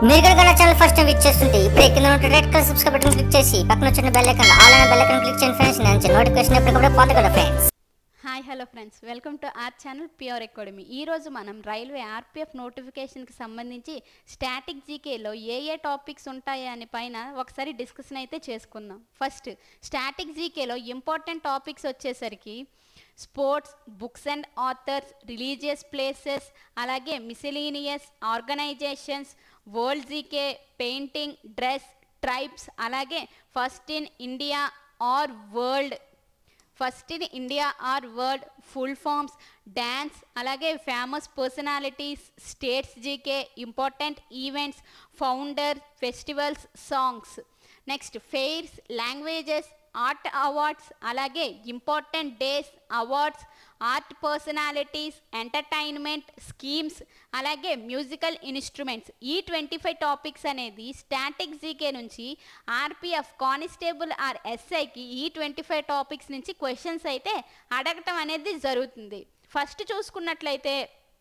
మీరు కనుక నా ఛానల్ ఫస్ట్ టైం ఇచ్చేస్తుంటే ఇప్పుడే కింద ఉన్న red colour subscribe button click చేసి పక్కన వచ్చిన బెల్ ఐకాన్ ఆల్ అనే బెల్ ఐకాన్ క్లిక్ చేయండి ఫ్రెండ్స్ నేను నోటిఫికేషన్ ఎప్పటికప్పుడు పొందగలరు friends hi hello friends welcome to our channel pure academy ఈరోజు మనం రైల్వే ఆర్పిఎఫ్ నోటిఫికేషన్కి సంబంధించి స్టాటిక్ జీకేలో ఏ ఏ టాపిక్స్ ఉంటాయి అనే పైన ఒకసారి డిస్కషన్ అయితే చేసుకుందాం ఫస్ట్ స్టాటిక్ జీకేలో ఇంపార్టెంట్ టాపిక్స్ వచ్చేసరికి sports books and authors religious places అలాగే miscellaneous organisations world GK painting dress tribes అలాగే first in India or world first in India or world full forms dance అలాగే famous personalities states GK important events founder festivals songs next fairs languages art awards అలాగే important days awards art personalities entertainment schemes అలాగే musical instruments ఈ twenty five topics అనేది static GK నుంచి RPF constable or ఎస్ఐకి ఈ twenty five topics నుంచి questions అయితే అడగటం అనేది జరుగుతుంది ఫస్ట్ చూసుకున్నట్లయితే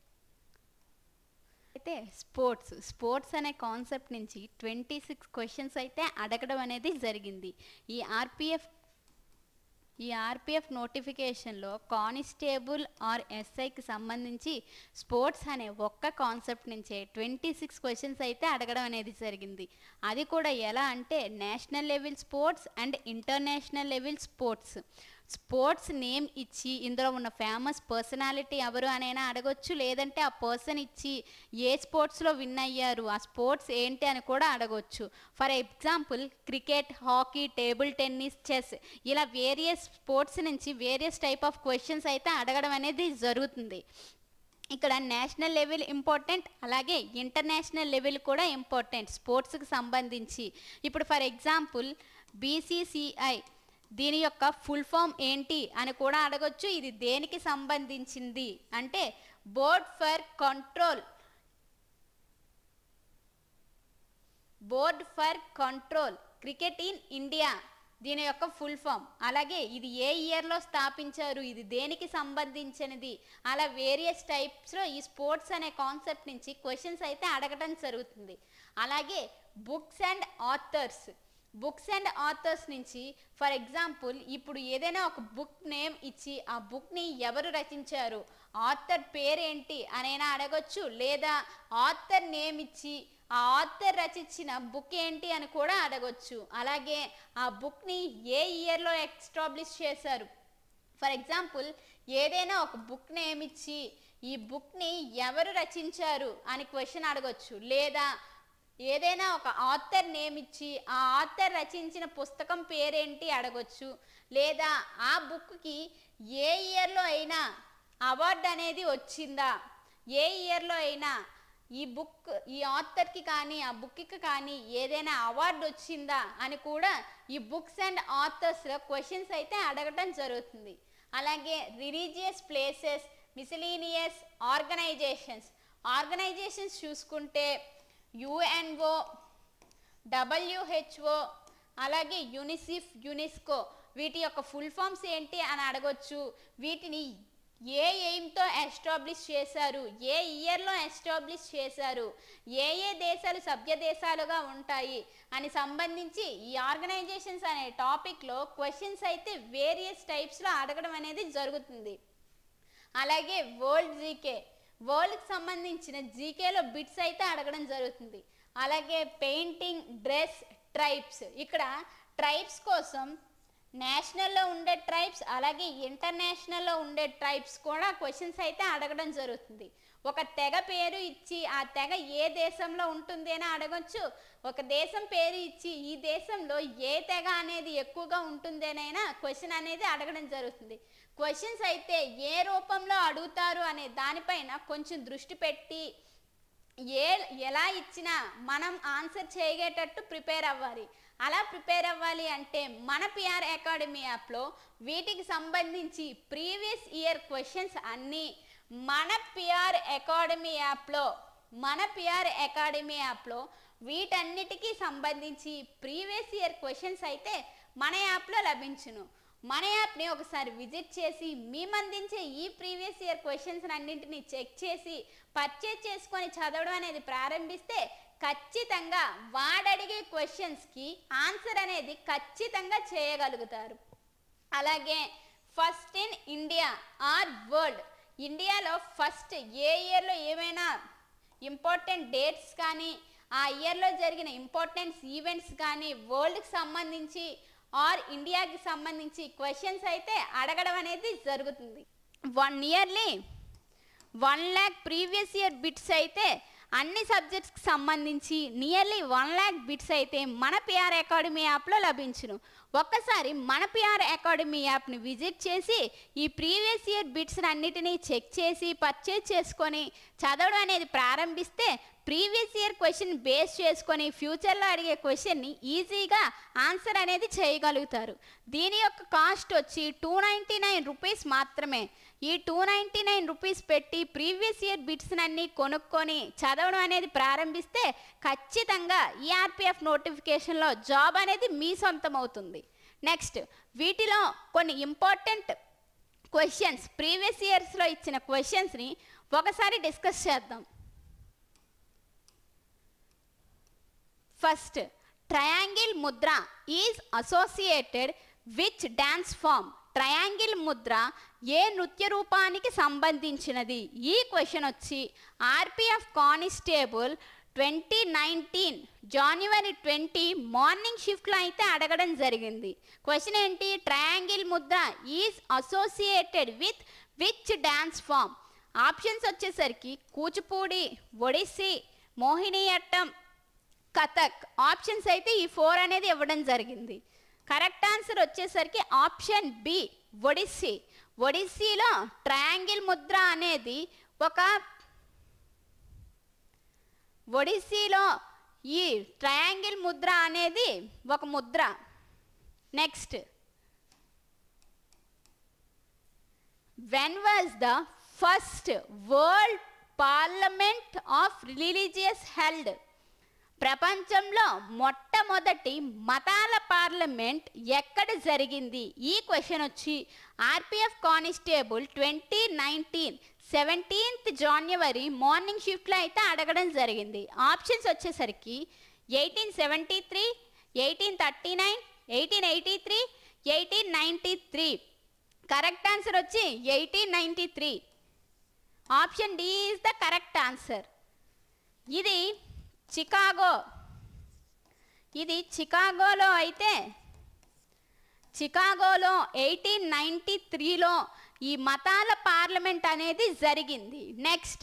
అయితే స్పోర్ట్స్ స్పోర్ట్స్ అనే కాన్సెప్ట్ నుంచి ట్వంటీ సిక్స్ క్వశ్చన్స్ అయితే అడగడం అనేది జరిగింది ఈ ఆర్పిఎఫ్ ఈ ఆర్పిఎఫ్ నోటిఫికేషన్లో కానిస్టేబుల్ ఆర్ ఎస్ఐకి సంబంధించి స్పోర్ట్స్ అనే ఒక్క కాన్సెప్ట్ నుంచే ట్వంటీ సిక్స్ క్వశ్చన్స్ అయితే అడగడం అనేది జరిగింది అది కూడా ఎలా అంటే national level sports and international level sports sports name ఇచ్చి ఇందులో ఉన్న ఫేమస్ పర్సనాలిటీ ఎవరు అనైనా అడగొచ్చు లేదంటే ఆ పర్సన్ ఇచ్చి ఏ స్పోర్ట్స్లో విన్ అయ్యారు ఆ స్పోర్ట్స్ ఏంటి అని కూడా అడగొచ్చు for example cricket hockey table tennis chess ఇలా వేరియస్ స్పోర్ట్స్ నుంచి వేరియస్ టైప్ ఆఫ్ క్వశ్చన్స్ అయితే అడగడం అనేది జరుగుతుంది ఇక్కడ నేషనల్ లెవెల్ ఇంపార్టెంట్ అలాగే ఇంటర్నేషనల్ లెవెల్ కూడా ఇంపార్టెంట్ స్పోర్ట్స్కి సంబంధించి ఇప్పుడు ఫర్ ఎగ్జాంపుల్ బీసీసీఐ దీని యొక్క ఫుల్ ఫామ్ ఏంటి అని కూడా అడగొచ్చు ఇది దేనికి సంబంధించింది అంటే board for control board for control cricket in India దీని యొక్క ఫుల్ ఫామ్ అలాగే ఇది ఏ ఇయర్లో స్థాపించారు ఇది దేనికి సంబంధించినది అలా వేరియస్ టైప్స్లో ఈ స్పోర్ట్స్ అనే కాన్సెప్ట్ నుంచి క్వశ్చన్స్ అయితే అడగడం జరుగుతుంది అలాగే books and authors books and authors నుంచి ఫర్ ఎగ్జాంపుల్ ఇప్పుడు ఏదైనా ఒక బుక్ నేమ్ ఇచ్చి ఆ బుక్ని ఎవరు రచించారు ఆథర్ పేరేంటి అనైనా అడగొచ్చు లేదా ఆథర్ నేమ్ ఇచ్చి ఆ ఆథర్ రచించిన బుక్ ఏంటి అని కూడా అడగొచ్చు అలాగే ఆ బుక్ని ఏ ఇయర్లో ఎస్టాబ్లిష్ చేశారు ఫర్ ఎగ్జాంపుల్ ఏదైనా ఒక బుక్ నేమ్ ఇచ్చి ఈ బుక్ని ఎవరు రచించారు అని క్వశ్చన్ అడగొచ్చు లేదా ఏదైనా ఒక ఆథర్ నేమ్ ఇచ్చి ఆ ఆథర్ రచించిన పుస్తకం పేరేంటి అడగొచ్చు లేదా ఆ బుక్కి ఏ ఇయర్లో అయినా అవార్డు అనేది వచ్చిందా ఏ ఇయర్లో అయినా ఈ బుక్ ఈ ఆథర్కి కానీ ఆ బుక్కి కానీ ఏదైనా అవార్డు వచ్చిందా అని కూడా ఈ బుక్స్ అండ్ ఆథర్స్లో క్వశ్చన్స్ అయితే అడగటం జరుగుతుంది అలాగే religious places miscellaneous organisations organisations చూసుకుంటే యుఎన్ఓ డబ్ల్యూహెచ్ఓ అలాగే యునిసిఫ్ యునెస్కో వీటి యొక్క ఫుల్ ఫామ్స్ ఏంటి అని అడగొచ్చు వీటిని ఏ ఎయిమ్తో ఎస్టాబ్లిష్ చేశారు ఏ ఇయర్లో ఎస్టాబ్లిష్ చేశారు ఏ ఏ దేశాలు సభ్య దేశాలుగా ఉంటాయి అని సంబంధించి ఈ ఆర్గనైజేషన్స్ అనే టాపిక్లో క్వశ్చన్స్ అయితే వేరియస్ టైప్స్లో అడగడం అనేది జరుగుతుంది అలాగే వరల్డ్ జీకే వరల్డ్కి సంబంధించిన జీకేలో బిట్స్ అయితే అడగడం జరుగుతుంది అలాగే పెయింటింగ్ డ్రెస్ ట్రైబ్స్ ఇక్కడ ట్రైబ్స్ కోసం నేషనల్లో ఉండే ట్రైబ్స్ అలాగే ఇంటర్నేషనల్లో ఉండే ట్రైబ్స్ కూడా క్వశ్చన్స్ అయితే అడగడం జరుగుతుంది ఒక తెగ పేరు ఇచ్చి ఆ తెగ ఏ దేశంలో ఉంటుంది అని అడగొచ్చు ఒక దేశం పేరు ఇచ్చి ఈ దేశంలో ఏ తెగ అనేది ఎక్కువగా ఉంటుందేనైనా క్వశ్చన్ అనేది అడగడం జరుగుతుంది క్వశ్చన్స్ అయితే ఏ రూపంలో అడుగుతారు అనే దానిపైన కొంచెం దృష్టి పెట్టి ఏ ఎలా ఇచ్చినా మనం ఆన్సర్ చేయగేటట్టు ప్రిపేర్ అవ్వాలి అలా ప్రిపేర్ అవ్వాలి అంటే మన పిఆర్ అకాడమీ యాప్లో వీటికి సంబంధించి ప్రీవియస్ ఇయర్ క్వశ్చన్స్ అన్నీ మన పిఆర్ అకాడమీ యాప్లో మన పిఆర్ అకాడమీ యాప్లో వీటన్నిటికీ సంబంధించి ప్రీవియస్ ఇయర్ క్వశ్చన్స్ అయితే మన యాప్లో లభించును మన యాప్ని ఒకసారి విజిట్ చేసి మేము అందించే ఈ ప్రీవియస్ ఇయర్ క్వశ్చన్స్ అన్నింటినీ చెక్ చేసి పర్చేజ్ చేసుకొని చదవడం అనేది ప్రారంభిస్తే ఖచ్చితంగా వాడడిగే క్వశ్చన్స్కి ఆన్సర్ అనేది ఖచ్చితంగా చేయగలుగుతారు అలాగే first in India or world ఇండియాలో ఫస్ట్ ఏ ఇయర్లో ఏమైనా ఇంపార్టెంట్ డేట్స్ కానీ ఆ ఇయర్లో జరిగిన ఇంపార్టెంట్ ఈవెంట్స్ కానీ వరల్డ్కి సంబంధించి ఆర్ ఇండియాకి సంబంధించి క్వశ్చన్స్ అయితే అడగడం అనేది జరుగుతుంది one yearly one lakh previous year bits అయితే అన్ని సబ్జెక్ట్స్కి సంబంధించి నియర్లీ వన్ ల్యాక్ బిట్స్ అయితే మన పిఆర్ అకాడమీ యాప్లో లభించును ఒక్కసారి మన పిఆర్ అకాడమీ యాప్ని విజిట్ చేసి ఈ ప్రీవియస్ ఇయర్ బిట్స్ అన్నిటినీ చెక్ చేసి పర్చేజ్ చేసుకొని చదవడం అనేది ప్రారంభిస్తే ప్రీవియస్ ఇయర్ క్వశ్చన్ బేస్ చేసుకొని ఫ్యూచర్లో అడిగే క్వశ్చన్ని ఈజీగా ఆన్సర్ అనేది చేయగలుగుతారు దీని యొక్క కాస్ట్ వచ్చి టూ నైంటీ నైన్ రూపీస్ మాత్రమే ఈ టూ నైంటీ నైన్ రూపీస్ పెట్టి ప్రీవియస్ ఇయర్ బిట్స్ అన్ని కొనుక్కొని చదవడం అనేది ప్రారంభిస్తే ఖచ్చితంగా ఈఆర్పిఎఫ్ నోటిఫికేషన్లో జాబ్ అనేది మీ సొంతం అవుతుంది నెక్స్ట్ వీటిలో కొన్ని ఇంపార్టెంట్ క్వశ్చన్స్ ప్రీవియస్ ఇయర్స్లో ఇచ్చిన క్వశ్చన్స్ని ఒకసారి డిస్కస్ చేద్దాం first triangle mudra is associated which dance form triangle mudra ఏ నృత్య రూపానికి సంబంధించినది ఈ క్వశ్చన్ వచ్చి RPF constable twenty nineteen January twenty morning షిఫ్ట్లో అయితే అడగడం జరిగింది క్వశ్చన్ ఏంటి triangle mudra is associated with which dance form options వచ్చేసరికి కూచిపూడి ఒడిస్సీ మోహినియట్టం కథక్ ఆప్షన్స్ అయితే ఈ ఫోర్ అనేది ఇవ్వడం జరిగింది కరెక్ట్ ఆన్సర్ వచ్చేసరికి ఆప్షన్ బి ఒడిస్సీ ఒడిస్సీలో ట్రయాంగిల్ ముద్ర అనేది ఒక ఒడిస్సీలో ఈ ట్రయాంగిల్ ముద్ర అనేది ఒక mudra next when was the first world parliament of religious held ప్రపంచంలో మొట్టమొదటి మతాల పార్లమెంట్ ఎక్కడ జరిగింది ఈ క్వశ్చన్ వచ్చి RPF constable twenty nineteen seventeenth January morning షిఫ్ట్లో అయితే అడగడం జరిగింది ఆప్షన్స్ వచ్చేసరికి eighteen seventy three eighteen thirty nine eighteen eighty three eighteen ninety three correct answer వచ్చి eighteen ninety three option D is the correct answer ఇది Chicago ఇది చికాగోలో అయితే చికాగోలో ఎయిటీన్ నైంటీ త్రీలో ఈ మతాల పార్లమెంట్ అనేది జరిగింది next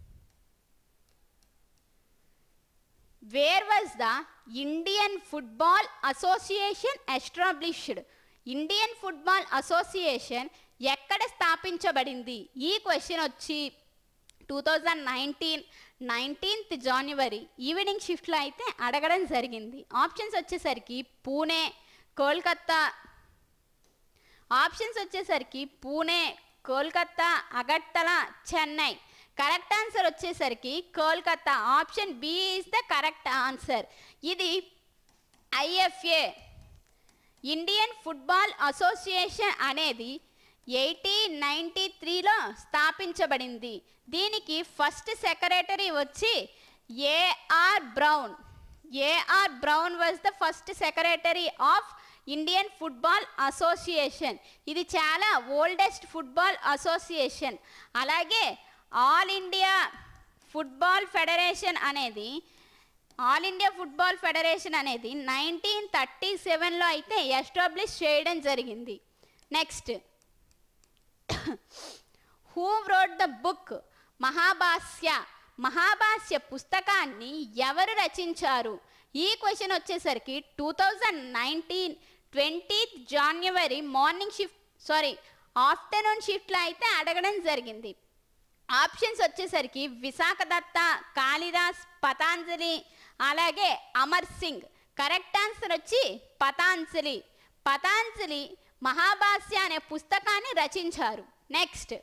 where was the Indian football association established Indian football association ఎక్కడ స్థాపించబడింది ఈ క్వశ్చన్ వచ్చి two thousand nineteen nineteenth January evening షిఫ్ట్లో అయితే అడగడం జరిగింది ఆప్షన్స్ వచ్చేసరికి పూణే కోల్కత్తా ఆప్షన్స్ వచ్చేసరికి పూణే కోల్కత్తా అగర్తల చెన్నై కరెక్ట్ ఆన్సర్ వచ్చేసరికి Kolkata option B is the correct answer ఇది ఐఎఫ్ఏ ఇండియన్ ఫుట్బాల్ అసోసియేషన్ అనేది ఎయిటీన్ నైంటీ త్రీలో స్థాపించబడింది దీనికి ఫస్ట్ సెక్రటరీ వచ్చి AR Brown AR Brown was the first secretary of Indian football association ఇది చాలా ఓల్డెస్ట్ ఫుట్బాల్ అసోసియేషన్ అలాగే ఆల్ ఇండియా ఫుట్బాల్ ఫెడరేషన్ అనేది ఆల్ ఇండియా ఫుట్బాల్ ఫెడరేషన్ అనేది నైన్టీన్ థర్టీ సెవెన్లో అయితే ఎస్టాబ్లిష్ చేయడం జరిగింది next who wrote the book Mahabhashya Mahabhashya పుస్తకాన్ని ఎవరు రచించారు ఈ క్వశ్చన్ వచ్చేసరికి two thousand nineteen twentieth January morning shift sorry afternoon షిఫ్ట్లో అయితే అడగడం జరిగింది ఆప్షన్స్ వచ్చేసరికి విశాఖ దత్త కాళిదాస్ పతాంజలి అలాగే అమర్ సింగ్ కరెక్ట్ ఆన్సర్ వచ్చి పతాంజలి పతాంజలి మహాభాష్య అనే పుస్తకాన్ని రచించారు next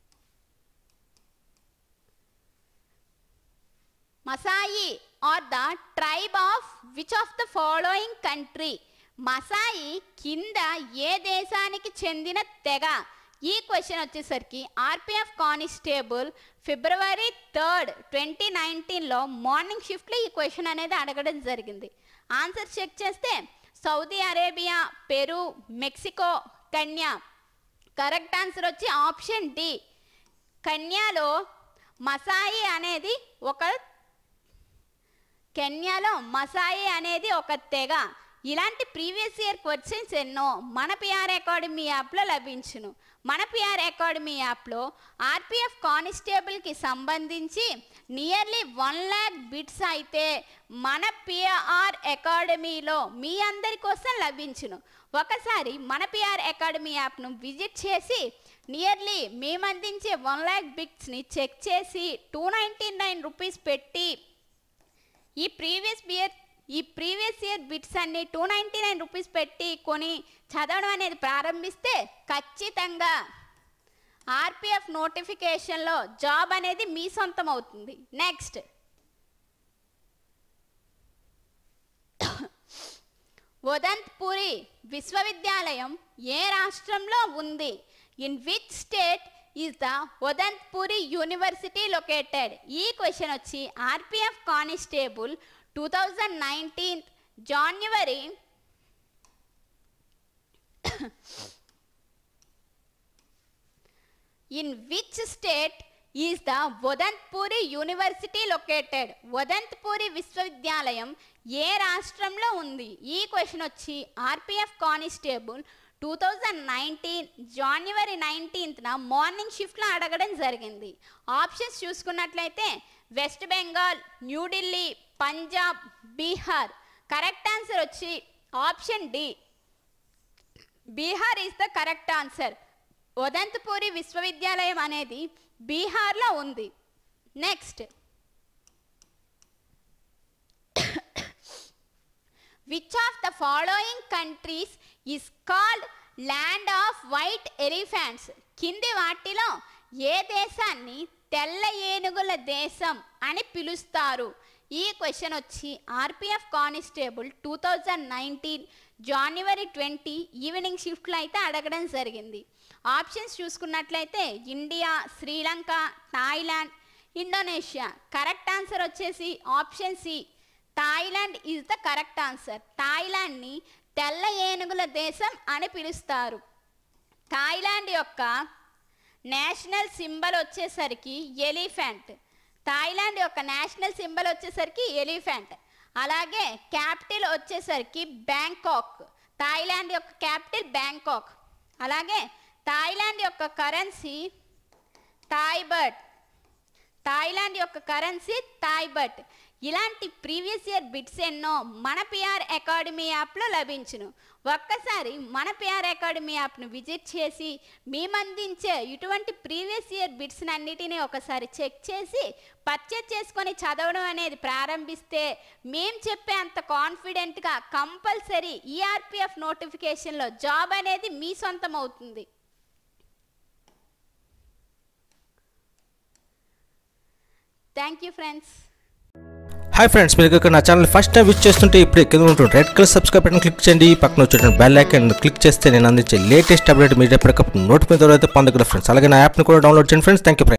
Maasai are the tribe of which of the following country Maasai కింద ఏ దేశానికి చెందిన తెగ ఈ క్వశ్చన్ వచ్చేసరికి RPF constable February third twenty నైన్టీన్లో మార్నింగ్ షిఫ్ట్లో ఈ క్వశ్చన్ అనేది అడగడం జరిగింది ఆన్సర్ చెక్ చేస్తే Saudi Arabia Peru Mexico Kenya correct answer వచ్చి ఆప్షన్ డి కన్యాలో మసాయి అనేది ఒక కెన్యాలో మసాయి అనేది ఒక తెగ ఇలాంటి ప్రీవియస్ ఇయర్ క్వశ్చన్స్ ఎన్నో మన పిఆర్ అకాడమీ యాప్లో లభించును మన పిఆర్ అకాడమీ యాప్లో ఆర్పిఎఫ్ కానిస్టేబుల్కి సంబంధించి నియర్లీ వన్ ల్యాక్ బిట్స్ అయితే మన పిఆర్ అకాడమీలో మీ అందరి కోసం లభించును ఒకసారి మన పిఆర్ అకాడమీ యాప్ను విజిట్ చేసి నియర్లీ మేము అందించే వన్ ల్యాక్ బిట్స్ని చెక్ చేసి టూ నైంటీ నైన్ రూపీస్ పెట్టి ఈ ప్రీవియస్ ఇయర్ ఈ ప్రీవియస్ ఇయర్ బిట్స్ అన్ని టూ నైంటీ నైన్ రూపీస్ పెట్టి కొని చదవడం అనేది ప్రారంభిస్తే ఖచ్చితంగా ఆర్పిఎఫ్ నోటిఫికేషన్లో జాబ్ అనేది మీ సొంతం అవుతుంది నెక్స్ట్ వదంత్పురి విశ్వవిద్యాలయం ఏ రాష్ట్రంలో ఉంది in which state is the Vadantapuri university located ఈ క్వశ్చన్ వచ్చి RPF constable two thousand nineteen January in which state is the Vadantapuri university located Vadantapuri విశ్వవిద్యాలయం ఏ రాష్ట్రంలో ఉంది ఈ క్వశ్చన్ వచ్చి RPF constable two thousand nineteen January నైన్టీన్త్న మార్నింగ్ షిఫ్ట్లో అడగడం జరిగింది ఆప్షన్స్ చూసుకున్నట్లయితే west Bengal New Delhi Punjab Bihar correct answer వచ్చి option D Bihar is the correct answer Vadantapuri విశ్వవిద్యాలయం అనేది బీహార్లో ఉంది next which of the following countries is called land of white elephants కింది వాటిలో ఏ దేశాన్ని తెల్ల ఏనుగుల దేశం అని పిలుస్తారు ఈ క్వశ్చన్ వచ్చి RPF constable two thousand nineteen January twenty evening షిఫ్ట్లో అయితే అడగడం జరిగింది ఆప్షన్స్ చూసుకున్నట్లయితే India Sri Lanka Thailand Indonesia correct answer వచ్చేసి option C Thailand is the correct answer థాయిలాండ్ని తెల్ల ఏనుగుల దేశం అని పిలుస్తారు థాయిలాండ్ యొక్క నేషనల్ సింబల్ వచ్చేసరికి ఎలిఫెంట్ థాయిలాండ్ యొక్క నేషనల్ సింబల్ వచ్చేసరికి ఎలిఫెంట్ అలాగే క్యాపిటల్ వచ్చేసరికి బ్యాంకాక్ థాయిలాండ్ యొక్క క్యాపిటల్ బ్యాంకాక్ అలాగే థాయిలాండ్ యొక్క కరెన్సీ థాయిబట్ థాయిలాండ్ యొక్క కరెన్సీ థాయిబట్ ఇలాంటి ప్రీవియస్ ఇయర్ బిట్స్ ఎన్నో మన పిఆర్ అకాడమీ యాప్లో లభించును ఒక్కసారి మన పిఆర్ అకాడమీ యాప్ను విజిట్ చేసి మేమందించే ఇటువంటి ప్రీవియస్ ఇయర్ బిట్స్ అన్నిటినీ ఒకసారి చెక్ చేసి పర్చేజ్ చేసుకొని చదవడం అనేది ప్రారంభిస్తే మేం చెప్పే అంత కాన్ఫిడెంట్గా కంపల్సరీ ఈఆర్పిఎఫ్ నోటిఫికేషన్లో జాబ్ అనేది మీ సొంతం అవుతుంది thank you friends hi friends మీరు ఇక్కడ నా ఛానల్ ఫస్ట్ టైం విచ్ చేస్తుంటే ఇప్పుడు కింద ఉంటుంది red colour subscribe button click చేయండి పక్కన వచ్చే బెల్ ఐకాన్ క్లిక్ చేస్తే నేను అందించే లేటెస్ట్ అప్డేట్ మీరు ఎప్పటికప్పుడు నోటిఫికేషన్ అయితే పొందగలరు ఫ్రెండ్స్ అలాగే నా యాప్ని కూడా డౌన్లోడ్ చేయండి ఫ్రెండ్స్ థ్యాంక్ యూ